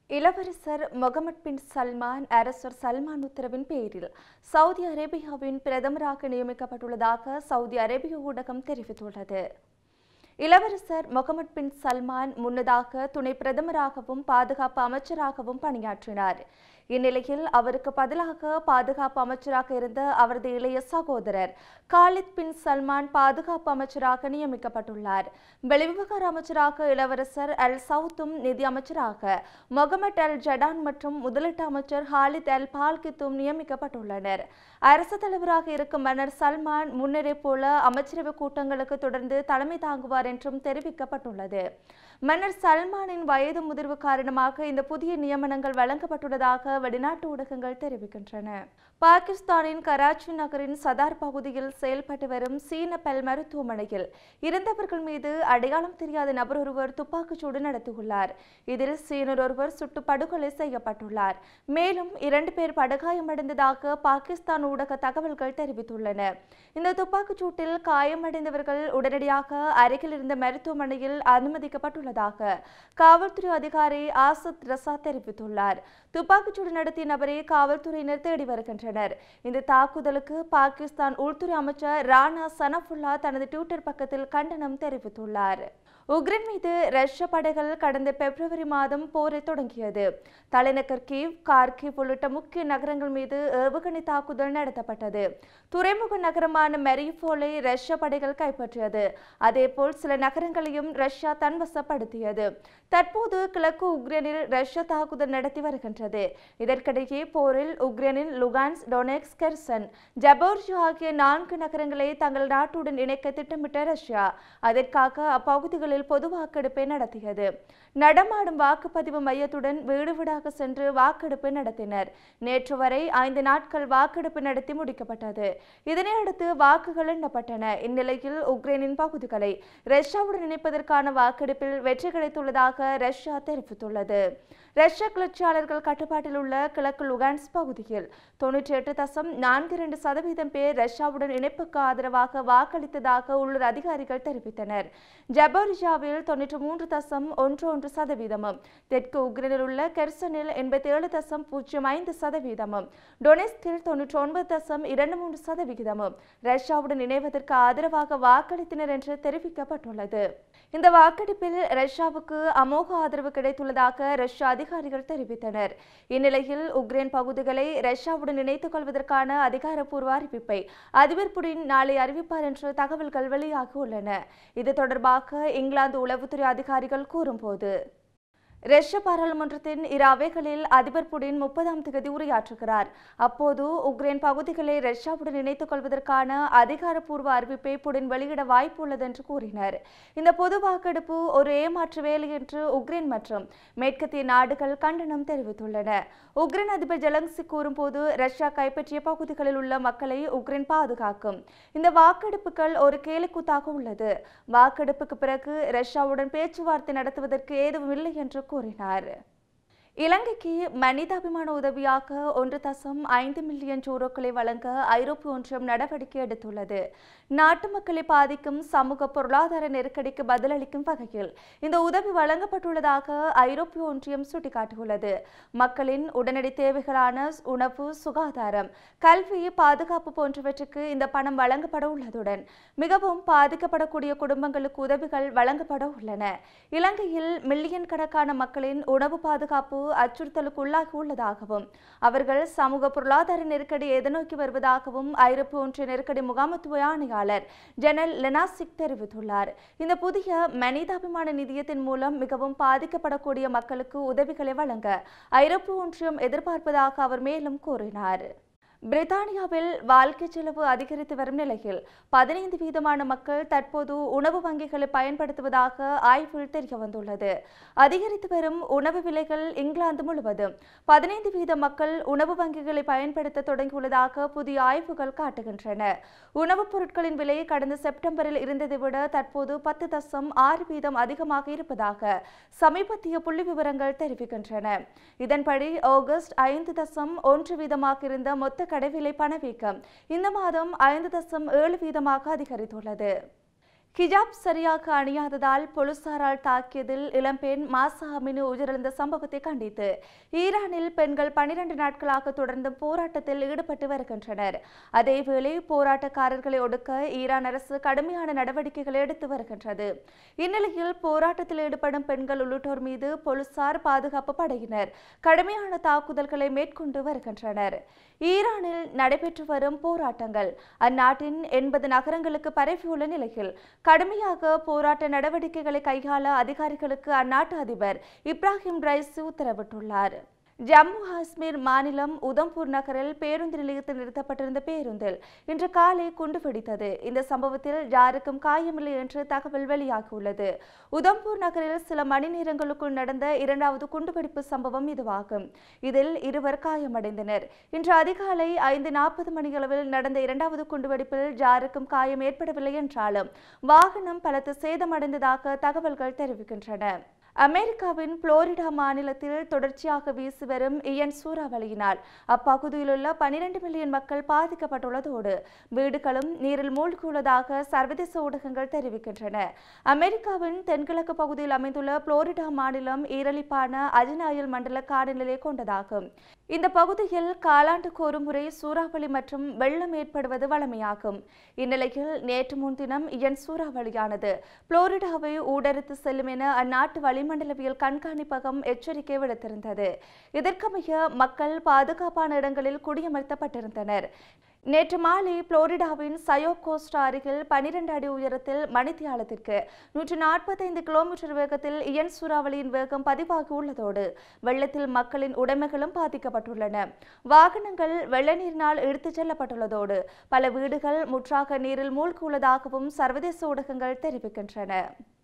இளவரசர் முகமது பின் சல்மான் அரசர் சல்மான் உத்தரவின் பேரில் சவுதி அரேபியாவின் பிரதமராக நியமிக்கப்பட்டுள்ளதாக சவுதி அரேபிய ஊடகம் தெரிவித்துள்ளது இளவரசர் முகமது பின் சல்மான் முன்னதாக துணை பிரதமராகவும் பாதுகாப்பு அமைச்சராகவும் பணியாற்றினார் இந்நிலையில் அவருக்கு பதிலாக பாதுகாப்பு அமைச்சராக இருந்த அவரது இளைய சகோதரர் காலித் பின் சல்மான் பாதுகாப்பு அமைச்சராக நியமிக்கப்பட்டுள்ளார் வெளிவிவகார அமைச்சராக இளவரசர் அல் சவுத்தும் நிதி அமைச்சராக மொகமட் அல் ஜடான் மற்றும் முதலீட்டு அமைச்சர் ஹாலித் அல் பால்கித்தும் நியமிக்கப்பட்டுள்ளனர் அரசு தலைவராக இருக்கும் மன்னர் சல்மான் முன்னரே போல அமைச்சரவை கூட்டங்களுக்கு தொடர்ந்து தலைமை தாங்குவார் என்றும் தெரிவிக்கப்பட்டுள்ளது மன்னர் சல்மானின் வயது முதிர்வு காரணமாக இந்த புதிய நியமனங்கள் வழங்கப்பட்டுள்ளதாக வெளிநாட்டு ஊடகங்கள் தெரிவிக்கின்றன பாகிஸ்தானின் கராச்சி நகரின் சதார் பகுதியில் செயல்பட்டு வரும் சீன பல் மருத்துவமனையில் இருந்தவர்கள் மீது அடையாளம் தெரியாத நபர் ஒருவர் துப்பாக்கிச்சூடு நடத்தியுள்ளார் இதில் சீனர் ஒருவர் சுட்டு படுகொலை செய்யப்பட்டுள்ளார் மேலும் இரண்டு பேர் படுகாயமடைந்ததாக பாகிஸ்தான் ஊடக தகவல்கள் தெரிவித்துள்ளன இந்த துப்பாக்கிச்சூட்டில் காயமடைந்தவர்கள் உடனடியாக அருகில் இருந்த மருத்துவமனையில் அனுமதிக்கப்பட்டுள்ளதாக காவல்துறை அதிகாரி ஆசத் ரசா தெரிவித்துள்ளார் துப்பாக்கிச்சூடு நடத்திய நபரை காவல்துறையினர் தேடி வருகின்றனர் இந்த தாக்குதலுக்கு பாகிஸ்தான் உள்துறை அமைச்சர் ராணா சனஃபுல்லா தனது ட்விட்டர் பக்கத்தில் கண்டனம் தெரிவித்துள்ளார் உக்ரைன் மீது ரஷ்ய படைகள் கடந்த பிப்ரவரி மாதம் போரை தொடங்கியது தலைநகர் கீவ் கார்கிவ் உள்ளிட்ட முக்கிய நகரங்கள் மீது ஏவுகணை தாக்குதல் நடத்தப்பட்டது துறைமுக நகரமான மெரிஃபோலை ரஷ்ய படைகள் கைப்பற்றியது அதேபோல் சில நகரங்களையும் ரஷ்யா தன்வசப்படுத்தியது தற்போது கிழக்கு உக்ரைனில் ரஷ்யா தாக்குதல் நடத்தி வருகின்றது இதற்கிடையே போரில் உக்ரைனின் லுகான்ஸ் டொனெக்ஸ் கெர்சன் ஜபோர்ஜி ஆகிய நான்கு நகரங்களை தங்கள் நாட்டுடன் இணைக்க திட்டமிட்ட ரஷ்யா அதற்காக அப்பகுதிகளில் பொது வாக்கெடுப்பை நடத்தியது நடமாடும் வாக்குப்பதிவு மையத்துடன் வீடு வீடாக சென்று வாக்கெடுப்பு நடத்தினர் நேற்று வரை ஐந்து நாட்கள் வாக்கெடுப்பு நடத்தி முடிக்கப்பட்டது இதனையடுத்து வாக்குகள் எண்ணப்பட்டன இந்நிலையில் உக்ரைனின் பகுதிகளை ரஷ்யாவுடன் இணைப்பதற்கான வாக்கெடுப்பில் வெற்றி கிடைத்துள்ளதாக ரஷ்யா தெரிவித்துள்ளது ரஷ்ய கிளர்ச்சியாளர்கள் கட்டுப்பாட்டில் உள்ள கிழக்கு லுகான்ஸ் பகுதியில் தொன்னூற்றி எட்டு தசம் நான்கு இரண்டு சதவீதம் பேர் ரஷ்யாவுடன் இணைப்புக்கு ஆதரவாக வாக்களித்ததாக உள்ளூர் அதிகாரிகள் தெரிவித்தனர் ஜபோரிஜாவில் தொன்னூற்றி மூன்று தசம் ஒன்று ஒன்று சதவீதமும் தெற்கு உக்ரைனில் உள்ள கெர்சனில் எண்பத்தி ஏழு தசம் பூஜ்ஜியம் ஐந்து சதவீதமும் டொனெஸ்கில் தொன்னூற்றி ஒன்பது தசம் இரண்டு மூன்று சதவிகிதமும் ரஷ்யாவுடன் இணைவதற்கு ஆதரவாக வாக்களித்தனர் என்று தெரிவிக்கப்பட்டுள்ளது இந்த வாக்கெடுப்பில் ரஷ்யாவுக்கு அமோக ஆதரவு கிடைத்துள்ளதாக ரஷ்ய அதிகாரிகள் தெரிவித்தனர் இந்நிலையில் உக்ரைன் பகுதிகளை ரஷ்யாவுடன் இணைத்துக் கொள்வதற்கான அதிகாரப்பூர்வ அறிவிப்பை அதிபர் புடின் நாளை அறிவிப்பார் என்ற தகவல்கள் வெளியாகியுள்ளன இது தொடர்பாக இங்கிலாந்து உளவுத்துறை அதிகாரிகள் கூறும்போது ரஷ்ய பாராளுமன்றத்தின் இரு அவைகளில் அதிபர் புடின் முப்பதாம் தேதி உரையாற்றுகிறார் அப்போது உக்ரைன் பகுதிகளை ரஷ்யாவுடன் இணைத்துக் கொள்வதற்கான அதிகாரப்பூர்வ அறிவிப்பை புடின் வெளியிட வாய்ப்பு உள்ளது என்று கூறினார் இந்த பொது வாக்கெடுப்பு ஒரு ஏமாற்று வேலை என்று உக்ரைன் மற்றும் மேற்கத்திய நாடுகள் கண்டனம் தெரிவித்துள்ளன உக்ரைன் அதிபர் ஜெலன்சி கூறும்போது ரஷ்யா கைப்பற்றிய பகுதிகளில் உள்ள மக்களை உக்ரைன் பாதுகாக்கும் இந்த வாக்கெடுப்புகள் ஒரு கேலிக்கூத்தாக உள்ளது வாக்கெடுப்புக்கு பிறகு ரஷ்யாவுடன் பேச்சுவார்த்தை நடத்துவதற்கு ஏதும் இல்லை என்று கூறினார் இலங்கைக்கு மனிதாபிமான உதவியாக ஒன்று தசம் ஐந்து மில்லியன் யூரோக்களை வழங்க ஐரோப்பிய ஒன்றியம் நடவடிக்கை எடுத்துள்ளது நாட்டு மக்களை பாதிக்கும் சமூக பொருளாதார நெருக்கடிக்கு பதிலளிக்கும் வகையில் இந்த உதவி வழங்கப்பட்டுள்ளதாக ஐரோப்பிய ஒன்றியம் சுட்டிக்காட்டியுள்ளது மக்களின் உடனடி தேவைகளான உணவு சுகாதாரம் கல்வி பாதுகாப்பு போன்றவற்றுக்கு இந்த பணம் வழங்கப்பட உள்ளதுடன் மிகவும் பாதிக்கப்படக்கூடிய குடும்பங்களுக்கு உதவிகள் வழங்கப்பட உள்ளன இலங்கையில் மில்லியன் கணக்கான மக்களின் உணவு பாதுகாப்பு அச்சுறுத்தலுக்கு உள்ளாகி உள்ளதாகவும் அவர்கள் சமூக பொருளாதார நெருக்கடி எதிர்நோக்கி வருவதாகவும் ஐரோப்பிய ஒன்றிய நெருக்கடி முகாமத்துவ ஆணையாளர் ஜெனல் லெனாசிக் தெரிவித்துள்ளார் இந்த புதிய மனிதாபிமான நிதியத்தின் மூலம் மிகவும் பாதிக்கப்படக்கூடிய மக்களுக்கு உதவிகளை வழங்க ஐரோப்பிய ஒன்றியம் எதிர்பார்ப்பதாக அவர் மேலும் கூறினார் பிரித்தானியாவில் வாழ்க்கை செலவு அதிகரித்து வரும் நிலையில் பதினைந்து வீதமான மக்கள் தற்போது உணவு வங்கிகளை பயன்படுத்துவதாக ஆய்வில் தெரிய வந்துள்ளது அதிகரித்து வரும் உணவு விலைகள் இங்கிலாந்து முழுவதும் பதினைந்து வீத மக்கள் உணவு வங்கிகளை பயன்படுத்த தொடங்கியுள்ளதாக புதிய ஆய்வுகள் காட்டுகின்றன உணவுப் பொருட்களின் விலை கடந்த செப்டம்பரில் இருந்ததை விட தற்போது பத்து தசம் ஆறு வீதம் அதிகமாக இருப்பதாக சமீபத்திய புள்ளி விவரங்கள் தெரிவிக்கின்றன இதன்படி ஆகஸ்ட் ஐந்து தசம் ஒன்று வீதமாக இருந்த மொத்த கடைவிலை பணவீக்கம் இந்த மாதம் ஐந்து தசம் ஏழு வீதமாக அதிகரித்துள்ளது ஹிஜாப் சரியாக அணியாததால் போலீசாரால் தாக்கியதில் இளம்பெண் மாசா அமினு உயிரிழந்த சம்பவத்தை கண்டித்து ஈரானில் பெண்கள் பனிரெண்டு நாட்களாக தொடர்ந்து போராட்டத்தில் ஈடுபட்டு வருகின்றனர் அதேவேளை போராட்டக்காரர்களை ஒடுக்க ஈரான் அரசு கடுமையான நடவடிக்கைகளை எடுத்து வருகின்றது இந்நிலையில் போராட்டத்தில் ஈடுபடும் பெண்கள் உள்ளிட்டோர் மீது போலீசார் பாதுகாப்பு படையினர் கடுமையான தாக்குதல்களை மேற்கொண்டு வருகின்றனர் ஈரானில் நடைபெற்று வரும் போராட்டங்கள் அந்நாட்டின் எண்பது நகரங்களுக்கு பரவியுள்ள நிலையில் கடுமையாக போராட்ட நடவடிக்கைகளை கையாள அதிகாரிகளுக்கு அந்நாட்டு அதிபர் இப்ராஹிம் ரைசி உத்தரவிட்டுள்ளார் ஜம்மு காஷ்மீர் மாநிலம் உதம்பூர் நகரில் பேருந்து நிலையத்தில் நிறுத்தப்பட்டிருந்த பேருந்தில் இன்று காலை குண்டு வெடித்தது இந்த சம்பவத்தில் யாருக்கும் காயமில்லை என்று தகவல் வெளியாகியுள்ளது உதம்பூர் நகரில் சில மணி நேரங்களுக்குள் நடந்த இரண்டாவது குண்டுவெடிப்பு சம்பவம் இதுவாகும் இதில் இருவர் காயமடைந்தனர் இன்று அதிகாலை ஐந்து நாற்பது மணியளவில் நடந்த இரண்டாவது குண்டுவெடிப்பில் யாருக்கும் காயம் ஏற்படவில்லை என்றாலும் வாகனம் பலத்த சேதமடைந்ததாக தகவல்கள் தெரிவிக்கின்றன அமெரிக்காவின் புளோரிடா மாநிலத்தில் தொடர்ச்சியாக வீசி வரும் இயன் சூறாவளியினால் அப்பகுதியில் உள்ள பனிரெண்டு மில்லியன் மக்கள் பாதிக்கப்பட்டுள்ளதோடு வீடுகளும் நீரில் மூழ்கியுள்ளதாக சர்வதேச ஊடகங்கள் தெரிவிக்கின்றன அமெரிக்காவின் தென்கிழக்கு பகுதியில் அமைந்துள்ள புளோரிடா மாநிலம் ஈரலிப்பான அஜினாயில் மண்டல காலநிலை கொண்டதாகும் இந்த பகுதியில் காலாண்டுக்கு ஒரு முறை சூறாவளி மற்றும் வெள்ளம் ஏற்படுவது வழமையாகும் இந்நிலையில் நேற்று முன்தினம் இயன் சூறாவளியானது புளோரிடாவை ஊடறுத்து செல்லும் என அந்நாட்டு வளிமண்டலவியல் கண்காணிப்பகம் எச்சரிக்கை விடுத்திருந்தது இதற்கமைய மக்கள் பாதுகாப்பான இடங்களில் குடியமர்த்தப்பட்டிருந்தனர் நேற்று மாலை புளோரிடாவின் சயோ கோஸ்டா அருகில் பனிரெண்டு அடி உயரத்தில் மணித்தியாலத்திற்கு நூற்று நாற்பத்தைந்து கிலோமீட்டர் வேகத்தில் இயன் சூறாவளியின் வேகம் பதிவாகி உள்ளதோடு வெள்ளத்தில் மக்களின் உடைமைகளும் பாதிக்கப்பட்டுள்ளன வாகனங்கள் வெள்ள நீரினால் எடுத்துச் செல்லப்பட்டுள்ளதோடு பல வீடுகள் முற்றாக நீரில் மூழ்கியுள்ளதாகவும் சர்வதேச ஊடகங்கள் தெரிவிக்கின்றன